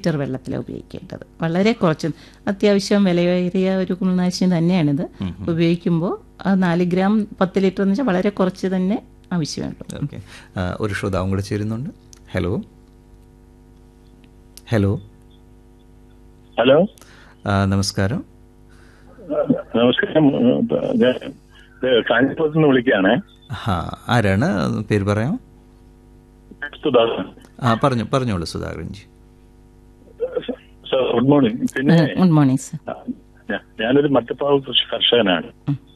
Litre വെള്ളത്തിലാണ് ഉപയോഗിക്കേണ്ടത് വളരെ കുറച്ച് അത്യാവശ്യം വിലയേറിയ ഒരു കുമിൾനാശിനി തന്നെയാണിത് ഉപയോഗിക്കുമ്പോൾ ആ നാല് ഗ്രാം പത്ത് ലിറ്റർ എന്ന് വെച്ചാൽ വളരെ കുറച്ച് തന്നെ ആവശ്യമുള്ളൂ ഓക്കെ ഒരു ശ്രോതാവും കൂടെ ചേരുന്നുണ്ട് ഹലോ ഹലോ ഹലോ ആ, നമസ്കാരം നമസ്കാരം ഞാൻ കാഞ്ഞിരപ്പുറത്ത് നിന്ന് വിളിക്കുകയാണേ ആ ആരാണ് പേര് പറയാം സുധാകരൻ ആ പറഞ്ഞു പറഞ്ഞോളൂ സുധാകരൻജി സർ ഗുഡ് മോർണിംഗ് പിന്നെ ഗുഡ് മോർണിംഗ് സർ ഞാ- ഞാനൊരു മറ്റപ്പാവ് കൃഷി കർഷകനാണ്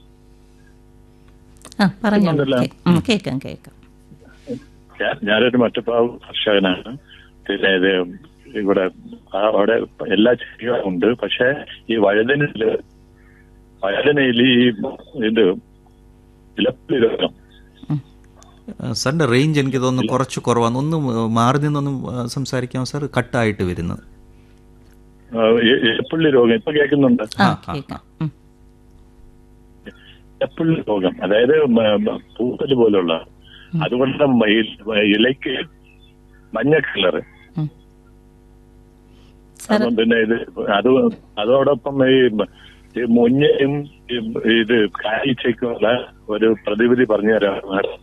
ആ പറഞ്ഞോളൂ കേൾക്കുന്നുണ്ടല്ലോ? കേ- ഉം, കേൾക്കാം കേൾക്കാം ഞാൻ- ഞാനൊരു മറ്റപ്പാവ് കർഷകനാണ് പിന്നെ ഇത് ഇവിടെ ആ അവിടെ എല്ലാ ചെടികളും ഉണ്ട് പക്ഷെ ഈ വഴുതനയില് വഴുതനയിൽ ഈ ഇത് ഇലപ്പുലി രോഗം ആ, സാറിന്റെ റേഞ്ച് എനിക്ക് തോന്നുന്നു കുറച്ച് കുറവാണ് ഒന്ന് മാറി നിന്നൊന്നും ആ, സംസാരിക്കാം സാർ കട്ടായിട്ട് വരുന്നത് ആ, ഈ ഇലപ്പുള്ളി രോഗം ഇപ്പൊ കേൾക്കുന്നുണ്ട് ആ ആ, ആ, കേൾക്കാം ഉം. ഇലപ്പുള്ളി രോഗം അതായത് മ- മ- പൂപ്പല് പോലുള്ള അതുകൊണ്ട് മ- ഈ ഇലയ്ക്ക് മഞ്ഞ കളറ് ഉം. സാർ അപ്പം പിന്നെ ഇത് അത് അതോടൊപ്പം ഈ ഈ മുഞ്ഞയും ഈ ഇത് കാഴ്ചയ്ക്കുള്ള ഒരു പ്രതിവിധി പറഞ്ഞു തരാം മാഡം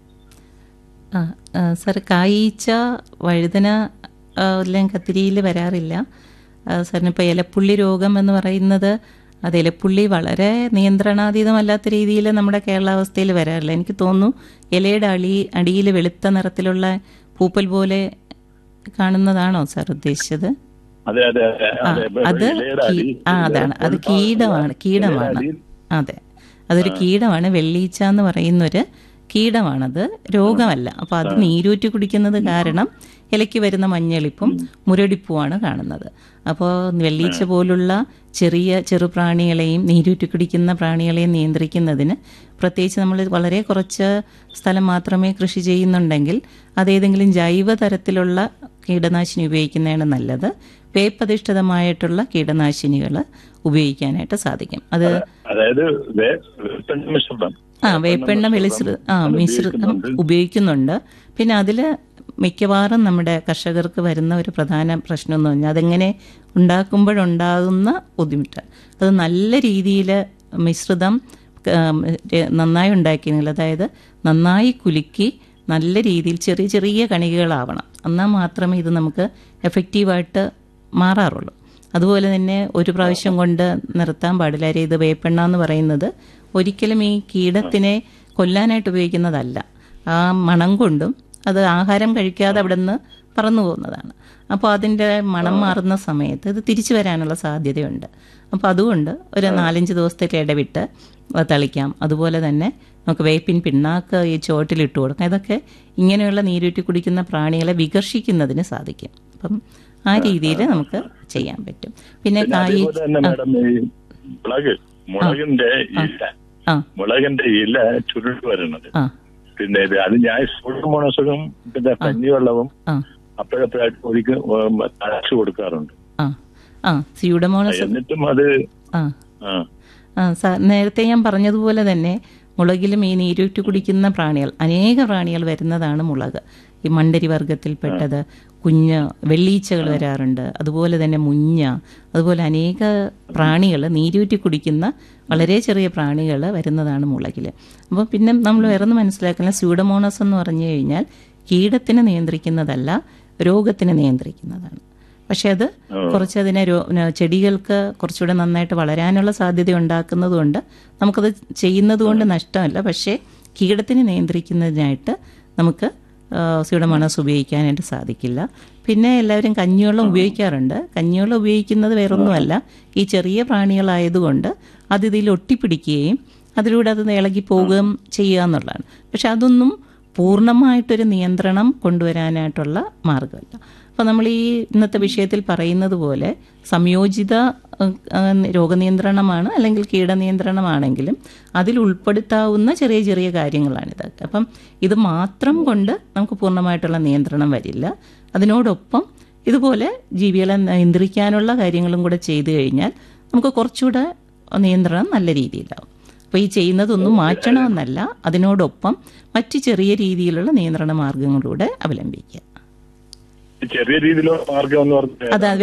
ആ ആ, സാർ കായീച്ച വഴുതന ആ, എല്ലാം കത്തിരിയിൽ വരാറില്ല ആ, സാറിന് ഇപ്പോൾ ഇലപ്പുള്ളി രോഗം എന്ന് പറയുന്നത് അത് ഇലപ്പുള്ളി വളരെ നിയന്ത്രണാതീതമല്ലാത്ത രീതിയിൽ നമ്മുടെ കേരളാവസ്ഥയിൽ വരാറില്ല എനിക്ക് തോന്നുന്നു ഇലയുടെ അടി അടിയിൽ വെളുത്ത നിറത്തിലുള്ള പൂപ്പൽ പോലെ കാണുന്നതാണോ സാർ ഉദ്ദേശിച്ചത് അതെ അതെ അതെ ആ അതെ അത് ഇലയുടെ കീ- അടി- ആ അതാണ് അത് കീടമാണ് കീടമാണ് ഇലയുടെ അതെ അതൊരു കീടമാണ് വെള്ളീച്ച എന്ന് പറയുന്നൊരു കീടമാണത് രോഗമല്ല അപ്പോൾ അത് നീരൂറ്റി കുടിക്കുന്നത് കാരണം ഇലയ്ക്ക് വരുന്ന മഞ്ഞളിപ്പും മുരടിപ്പുമാണ് കാണുന്നത് അപ്പോൾ വെള്ളീച്ച പോലുള്ള ചെറിയ ചെറുപ്രാണികളെയും നീരൂറ്റി കുടിക്കുന്ന പ്രാണികളെയും നിയന്ത്രിക്കുന്നതിന് പ്രത്യേകിച്ച് നമ്മൾ വളരെ കുറച്ച് സ്ഥലം മാത്രമേ കൃഷി ചെയ്യുന്നുണ്ടെങ്കിൽ അതേതെങ്കിലും ജൈവ തരത്തിലുള്ള കീടനാശിനി ഉപയോഗിക്കുന്നതാണ് നല്ലത് വേപ്പധിഷ്ഠിതമായിട്ടുള്ള കീടനാശിനികൾ ഉപയോഗിക്കാനായിട്ട് സാധിക്കും അത് അതായത് വേ- വേപ്പെണ്ണ മിശ്രിതം ആ വേപ്പെണ്ണ വെളിശ്ര ആ അത് മിശ്രിതം ഉപയോഗിക്കുന്നുണ്ട്. ഉപയോഗിക്കുന്നുണ്ട് പിന്നെ അതിൽ മിക്കവാറും നമ്മുടെ കർഷകർക്ക് വരുന്ന ഒരു പ്രധാന പ്രശ്നം എന്ന് പറഞ്ഞാൽ അതെങ്ങനെ ഉണ്ടാക്കുമ്പോഴുണ്ടാകുന്ന ബുദ്ധിമുട്ട് അത് നല്ല രീതിയിൽ മിശ്രിതം ഉം, ര- നന്നായി ഉണ്ടാക്കിയെങ്കിൽ അതായത് നന്നായി കുലുക്കി നല്ല രീതിയിൽ ചെറിയ ചെറിയ കണികകളാവണം എന്നാൽ മാത്രമേ ഇത് നമുക്ക് എഫക്റ്റീവായിട്ട് മാറാറുള്ളൂ അതുപോലെ തന്നെ ഒരു പ്രാവശ്യം കൊണ്ട് നിർത്താൻ പാടില്ല കാര്യം ഇത് വേപ്പെണ്ണ എന്ന് പറയുന്നത് ഒരിക്കലും ഈ കീടത്തിനെ കൊല്ലാനായിട്ട് ഉപയോഗിക്കുന്നതല്ല ആ മണം കൊണ്ടും അത് ആഹാരം കഴിക്കാതെ അവിടെ നിന്ന് പറന്നു പോകുന്നതാണ് അപ്പോൾ അതിൻ്റെ മണം മാറുന്ന സമയത്ത് ഇത് തിരിച്ചു വരാനുള്ള സാധ്യതയുണ്ട് അപ്പോൾ അതുകൊണ്ട് ഒരു നാലഞ്ച് ദിവസത്തേക്ക് ഇടവിട്ട് അത് തളിക്കാം അതുപോലെ തന്നെ നമുക്ക് വേപ്പിൻ പിണ്ണാക്ക് ഈ ചോട്ടിലിട്ട് കൊടുക്കാം ഇതൊക്കെ ഇങ്ങനെയുള്ള നീരൂറ്റി കുടിക്കുന്ന പ്രാണികളെ വികർഷിക്കുന്നതിന് സാധിക്കും അപ്പം ആ രീതിയിൽ നമുക്ക് ചെയ്യാൻ പറ്റും പിന്നെ പിന്നെ കായി അതേപോലെ തന്നെ മാഡം ഈ മുളക് മുളകിന്റെ ഇല ആ മുളകിന്റെ ഇല ചുരുട്ട് വരുന്നത് ആ പിന്നെ ഇത് അത് ഞാൻ സൂഡ്മോണസും പിന്നെ കഞ്ഞിവെള്ളവും ആ അപ്പോഴപ്പോഴായിട്ട് ഒഴിക്ക് തഴച്ചു കൊടുക്കാറുണ്ട് ആ ആ സ്യൂഡമോണസ് എന്നിട്ടും അത് ആ ആ ആ സാർ നേരത്തെ ഞാൻ പറഞ്ഞതുപോലെ തന്നെ മുളകിലും ഈ നീരൂറ്റി കുടിക്കുന്ന പ്രാണികൾ അനേക പ്രാണികൾ വരുന്നതാണ് മുളക് ഈ മണ്ടരി വർഗത്തിൽപ്പെട്ടത് കുഞ്ഞ് വെള്ളീച്ചകൾ വരാറുണ്ട് അതുപോലെ തന്നെ മുഞ്ഞ അതുപോലെ അനേക പ്രാണികൾ നീരൂറ്റി കുടിക്കുന്ന വളരെ ചെറിയ പ്രാണികൾ വരുന്നതാണ് മുളകിൽ അപ്പോൾ പിന്നെ നമ്മൾ വേറൊന്ന് മനസ്സിലാക്കുന്ന സ്യൂഡമോണസ് എന്ന് പറഞ്ഞു കഴിഞ്ഞാൽ കീടത്തിനെ നിയന്ത്രിക്കുന്നതല്ല രോഗത്തിനെ നിയന്ത്രിക്കുന്നതാണ് പക്ഷെ അത് കുറച്ച് അതിനെ രോ- ന- ചെടികൾക്ക് കുറച്ചുകൂടെ നന്നായിട്ട് വളരാനുള്ള സാധ്യത ഉണ്ടാക്കുന്നതുകൊണ്ട് നമുക്കത് ചെയ്യുന്നത് കൊണ്ട് നഷ്ടമല്ല പക്ഷേ കീടത്തിനെ നിയന്ത്രിക്കുന്നതിനായിട്ട് നമുക്ക് സ്യൂഡമോണസ് ഉപയോഗിക്കാനായിട്ട് സാധിക്കില്ല പിന്നെ എല്ലാവരും കഞ്ഞിവെള്ളം ഉപയോഗിക്കാറുണ്ട് കഞ്ഞിവെള്ളം ഉപയോഗിക്കുന്നത് വേറൊന്നുമല്ല ഈ ചെറിയ പ്രാണികളായതുകൊണ്ട് അത് ഇതിൽ ഒട്ടിപ്പിടിക്കുകയും അതിലൂടെ അത് ഇളകി പോവുകയും ചെയ്യുക എന്നുള്ളതാണ് പക്ഷെ അതൊന്നും പൂർണ്ണമായിട്ടൊരു നിയന്ത്രണം കൊണ്ടുവരാനായിട്ടുള്ള മാർഗമല്ല അപ്പോൾ നമ്മൾ ഈ ഇന്നത്തെ വിഷയത്തിൽ പറയുന്നത് പോലെ സംയോജിത അഹ്, അഹ്, രോഗനിയന്ത്രണമാണ് അല്ലെങ്കിൽ കീടനിയന്ത്രണമാണെങ്കിലും അതിൽ ഉൾപ്പെടുത്താവുന്ന ചെറിയ ചെറിയ കാര്യങ്ങളാണിത് അപ്പം ഇത് മാത്രം കൊണ്ട് നമുക്ക് പൂർണ്ണമായിട്ടുള്ള നിയന്ത്രണം വരില്ല അതിനോടൊപ്പം ഇതുപോലെ ജീവികളെ നിയന്ത്രിക്കാനുള്ള കാര്യങ്ങളും കൂടെ ചെയ്തു കഴിഞ്ഞാൽ നമുക്ക് കുറച്ചുകൂടെ നിയന്ത്രണം നല്ല രീതിയിലാവും അപ്പോൾ ഈ ചെയ്യുന്നതൊന്നും മാറ്റണമെന്നല്ല അതിനോടൊപ്പം മറ്റ് ചെറിയ രീതിയിലുള്ള നിയന്ത്രണ മാർഗങ്ങളിലൂടെ അവലംബിക്കുക ചെറിയ രീതിയിലുള്ള മാർഗം എന്ന് പറഞ്ഞാൽ അത്